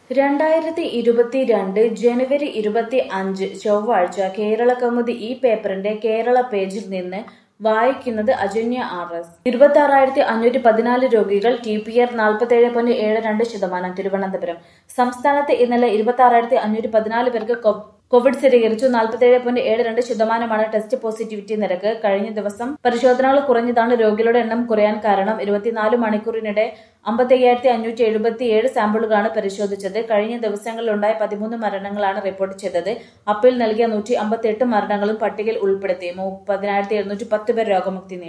രണ്ടായിരത്തി ഇരുപത്തിരണ്ട് ജനുവരി ഇരുപത്തി അഞ്ച് ചൊവ്വാഴ്ച കേരള കൗമുദി ഈ പേപ്പറിന്റെ കേരള പേജിൽ നിന്ന് വായിക്കുന്നത് അജന്യ ആർ എസ് ഇരുപത്തി ആറായിരത്തി അഞ്ഞൂറ്റി പതിനാല് രോഗികൾ ടി പി ആർ നാൽപ്പത്തേഴ് പോയിന്റ് ഏഴ് രണ്ട് ശതമാനം തിരുവനന്തപുരം സംസ്ഥാനത്ത് ഇന്നലെ ഇരുപത്തി ആറായിരത്തി അഞ്ഞൂറ്റി പതിനാല് പേർക്ക് കൊ- കോവിഡ് സ്ഥിരീകരിച്ചു നാൽപ്പത്തേഴ് പോയിന്റ് ഏഴ് രണ്ട് ശതമാനമാണ് ടെസ്റ്റ് പോസിറ്റിവിറ്റി നിരക്ക് കഴിഞ്ഞ ദിവസം പരിശോധനകൾ കുറഞ്ഞതാണ് രോഗികളുടെ എണ്ണം കുറയാൻ കാരണം ഇരുപത്തിനാല് മണിക്കൂറിനിടെ അമ്പത്തി അയ്യായിരത്തി അഞ്ഞൂറ്റി എഴുപത്തി ഏഴ് സാമ്പിളുകളാണ് പരിശോധിച്ചത് കഴിഞ്ഞ ദിവസങ്ങളിലുണ്ടായ പതിമൂന്ന് മരണങ്ങളാണ് റിപ്പോർട്ട് ചെയ്തത് അപ്പീൽ നൽകിയ നൂറ്റി അമ്പത്തി എട്ട് മരണങ്ങളും പട്ടികയിൽ ഉൾപ്പെടുത്തി മുപ്പതിനായിരത്തി എഴുന്നൂറ്റി പത്ത് പേർ രോഗമുക്തി നേടി